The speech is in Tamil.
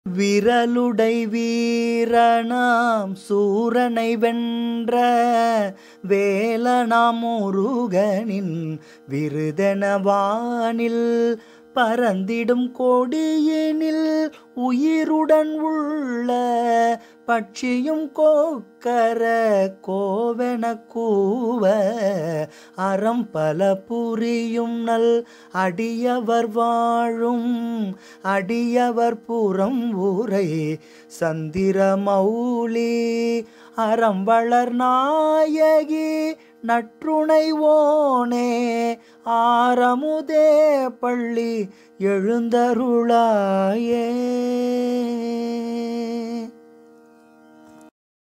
விரலுடை வீரனாம் சூரனை வென்ற வேலனாம் முருகனின் விருதனவானில் பறந்திடும் கொடியினில் உயிருடன் உள்ள பட்சியும் கோக்கர கோவென கூவ அறம் பல புரியும் நல் அடியவர் வாழும் அடியவர் புறம் ஊரை சந்திர மௌலி அறம் வளர் நாயகி நற்றுணைவோனே ஆரமுதே பள்ளி எழுந்தருளாயே